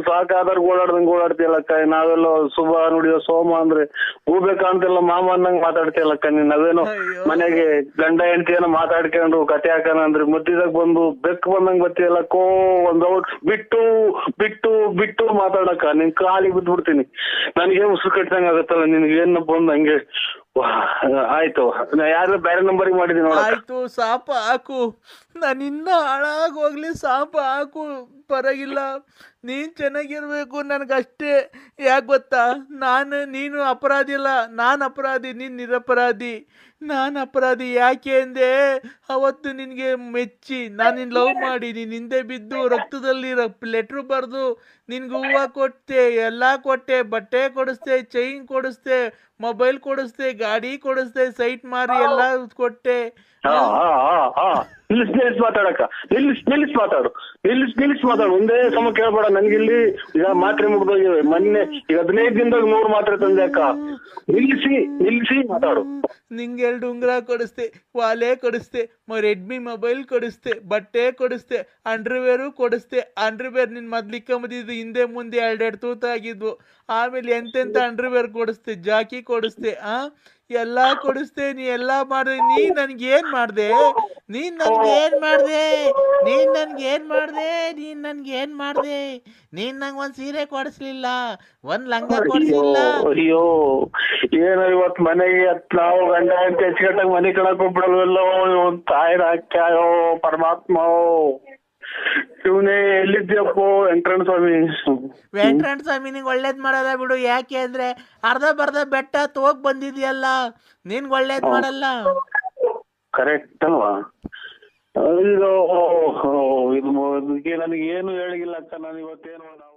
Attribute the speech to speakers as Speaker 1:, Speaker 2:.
Speaker 1: ಸಾಕಾದ್ರೆ ಓಡಾಡ್ದಂಗ್ ಓಡಾಡ್ತೀಯಲ್ಲಕ್ಕ ನಾವೆಲ್ಲ ಶುಭ ನುಡಿಯೋ ಸೋಮ ಅಂದ್ರೆ ಗೂಬೆ ಕಾಣ್ತಿಲ್ಲ ಮಾಮ ಅನ್ನಂಗ್ ಮಾತಾಡ್ತೀಯಲ್ಲಕ್ಕ ನೀನ್ ನಾವೇನೋ
Speaker 2: ಅಯ್ಯೋ.
Speaker 1: ಮನೆಗೆ ಗಂಡ ಹೆಂಡತಿ ಏನೋ ಮಾತಾಡ್ಕೊಂಡು ಕತೆ ಹಾಕೋಣ ಅಂದ್ರೆ ಮುತ್ತಿದಾಗ ಬಂದು ಬೆಕ್ ಬಂದಂಗ್ ಬತ್ತೀಯಲ್ಲ ಕೋ ಒಂದ್ ಔಟ್ ಬಿಟ್ಟು ಬಿಟ್ಟು ಬಿಟ್ಟು ಮಾತಾಡಕ್ಕ ನಿನ್ ಕಾಲಿಗೆ ಬಿದ್ಬಿಡ್ತೀನಿ ನನಗೆ ಉಸಿರು ಕಟ್ಟಂಗ್ ಆಗತ್ತಲ್ಲ ನಿನ್ಗೆ ಏನ್ ಬಂದ್ ಹಂಗೆ ವಾ, ಆಯ್ತು ನಾ ಯಾರು ಬೇರೆ ನಂಬರಿಗೆ ಮಾಡಿದೀನಿ ನೋಡಕ್ಕ
Speaker 2: ಆಯ್ತು ಸಾಪ ಹಾಕು ನಾನು ಇನ್ನ ಹಾಳಾಗಿ ಹೋಗ್ಲಿ ಸಾಪ ಹಾಕು ಪರವಾಗಿಲ್ಲ ನೀನು ಚೆನ್ನಾಗಿರ್ಬೇಕು ನನಗಷ್ಟೇ ಯಾಕೆ ಗೊತ್ತಾ ನಾನು ನೀನು ಅಪರಾಧಿ ಅಲ್ಲ ನಾನು ಅಪರಾಧಿ ನೀನು ನಿರಪರಾಧಿ ನಾನು ಅಪರಾಧಿ ಯಾಕೆ ಅಂದೆ ಅವತ್ತು ನಿನಗೆ ಮೆಚ್ಚಿ ನಾನು ನಿನ್ನ ಲವ್ ಮಾಡಿ ನೀನು ಹಿಂದೆ ಬಿದ್ದು ರಕ್ತದಲ್ಲಿ ಲೆಟ್ರು ಬರೆದು ನಿನ್ಗೆ ಹೂವು ಕೊಟ್ಟೆ ಎಲ್ಲ ಕೊಟ್ಟೆ ಬಟ್ಟೆ ಕೊಡಿಸ್ದೆ ಚೈನ್ ಕೊಡಿಸ್ದೆ ಮೊಬೈಲ್ ಕೊಡಿಸ್ದೆ ಗಾಡಿ ಕೊಡಿಸ್ದೆ ಸೈಟ್ ಮಾರಿ ಎಲ್ಲ ಕೊಟ್ಟೆ
Speaker 1: ಹಾ ಹಾ ಹಾ ಹಾ ನಿಲ್ಲಿಸ್ ನಿಲ್ಲಿಸ್ ಮಾತಾಡಕ್ಕ ನಿಲ್ಲಿಸ್ ನಿಲ್ಲಿಸ್ ಮಾತಾಡು ನಿಲ್ಲಿಸ್ ನಿಲ್ಲಿಸ್ ಮಾತಾಡು ಒಂದೇ ಸಮ ಕೇಳ್ಬೇಡ ನನ್ಗಿಲ್ಲಿ ಈಗ ಮಾತ್ರೆ ಮುಗ್ದೋಗಿವೆ ಮೊನ್ನೆ ಈಗ ಹದಿನೈದು ದಿನದಾಗ ನೂರು ಮಾತ್ರೆ ತಂದೆ ಅಕ್ಕ ನಿಲ್ಲಿಸಿ ನಿಲ್ಲಿಸಿ ಮಾತಾಡು
Speaker 2: ನಿಂಗೆ ಎರಡು ಉಂಗುರ ಕೊಡಿಸ್ದೆ ವಾಲೆ ಕೊಡಿಸ್ದೆ ರೆಡ್ಮಿ ಮೊಬೈಲ್ ಕೊಡಿಸ್ದೆ ಬಟ್ಟೆ ಕೊಡಿಸ್ದೆ ಅಂಡರ್ವೇರು ಕೊಡಿಸ್ದೆ ಅಂಡರ್ವೇರ್ ನಿನ್ನ ಮೊದ್ಲಿಕ್ಕಂಬದಿದ್ದು ಹಿಂದೆ ಮುಂದೆ ಎರಡೆರಡು ತೂತ ಆಗಿದ್ವು ಆಮೇಲೆ ಎಂತೆಂತ ಅಂಡರ್ವೇರ್ ಕೊಡಿಸ್ದೆ ಜಾಕಿ ಕೊಡಿಸ್ದೆ ಆ ಎಲ್ಲ ಕೊಡಿಸ್ದೆ ನೀ ಎಲ್ಲ ಮಾಡಿದೆ ನೀ ನನ್ಗೆ ಏನ್ ಮಾಡ್ದೆ ನೀನ್ ನನ್ಗೆ ಏನ್ ಮಾಡ್ದೆ ನೀನ್ ನನ್ಗೆ ಏನ್ ಮಾಡ್ದೆ ನೀನ್ ನನ್ಗೆ ಏನ್ ಮಾಡ್ದೆ ನೀನ್ ನಂಗೆ ಒಂದ್ ಸೀರೆ ಕೊಡಿಸ್ಲಿಲ್ಲ ಒಂದ್ ಲಂಗ ಕೊಡಿಸ್ಲಿಲ್ಲ
Speaker 1: ಅಯ್ಯೋ ಏನೋ ಇವತ್ ಮನೆಗೆ ಹತ್ ನಾವು ಗಂಡ ಅಂತ ಹೆಚ್ಚುಕಟ್ಟಾಗ ಮನೆ ಕಣಕ್ ಹೋಗ್ಬಿಡಲ್ವಲ್ಲೋ ಒಂದ್ ತಾಯಿನ ಹಾಕ್ಯಾಯೋ ಪರಮಾತ್ಮ ಇವನೇ ಎಲ್ಲಿದ್ಯಪ್ಪೋ ವೆಂಕಟರಣ ಸ್ವಾಮಿ
Speaker 2: ವೆಂಕಟರಣ ಸ್ವಾಮಿ ನಿಂಗೆ ಒಳ್ಳೇದ್ ಮಾಡಲ್ಲ ಬಿಡು ಯಾಕೆ ಅಂದ್ರೆ ಅರ್ಧ ಬರ್ಧ ಬೆಟ್ಟ ಹೋಗ್ ಬಂದಿದ್ಯಲ್ಲ ನಿನ್ಗೆ ಒಳ್ಳೇದ್ ಮಾಡಲ್ಲ
Speaker 1: ಕರೆಕ್ಟ್ ಅಲ್ವಾ ಇದು ಇದು ನನಗೆ ಏನು ಹೇಳಿಲ್ಲ ಅಕ್ಕ ನಾನು ಇವತ್ತೇನು ನಾವು